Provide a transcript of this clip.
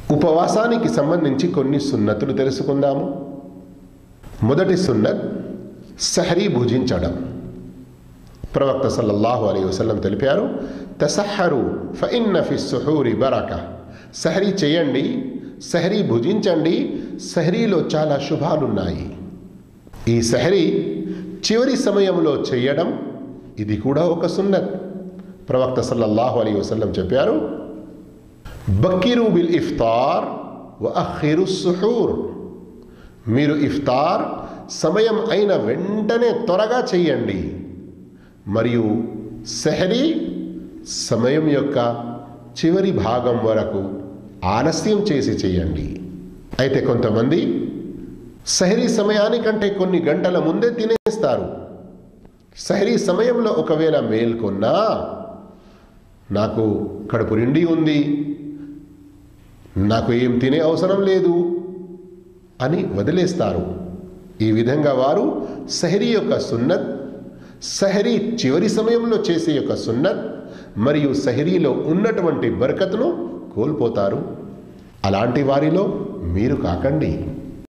ఉపవాసానికి సంబంధించి కొన్ని సున్నతులు తెలుసుకుందాము మొదటి సున్నత్ సహరీ భుజించడం ప్రవక్త సల్లల్లాహు అలీ వసల్లం తెలిపారు తసహరు ఫఇన్న ఫి సుహూరి బరక సహరీ చేయండి సహరీ భుజించండి సహరీలో చాలా శుభాలున్నాయి ఈ సహరీ చివరి సమయంలో చేయడం ఇది కూడా ఒక సున్నత్ ప్రవక్త సల్లల్లాహు అలీ వసల్లం చెప్పారు బక్కిరు బిల్ ఇఫ్తార్ వ అఖిరు సుహూర్ మీరు ఇఫ్తార్ సమయం అయిన వెంటనే త్వరగా చెయ్యండి మరియు సెహరీ సమయం యొక్క చివరి భాగం వరకు ఆలస్యం చేసి చేయండి అయితే కొంతమంది సహరీ సమయానికంటే కొన్ని గంటల ముందే తినేస్తారు సహరీ సమయంలో ఒకవేళ మేల్కొన్నా నాకు కడుపు నిండి ఉంది నాకు ఏం తినే అవసరం లేదు అని వదిలేస్తారు ఈ విధంగా వారు సహరీ యొక్క సున్నత్ సహరీ చివరి సమయంలో చేసే యొక్క సున్నత్ మరియు సహరీలో ఉన్నటువంటి బరకత్ను కోల్పోతారు అలాంటి వారిలో మీరు కాకండి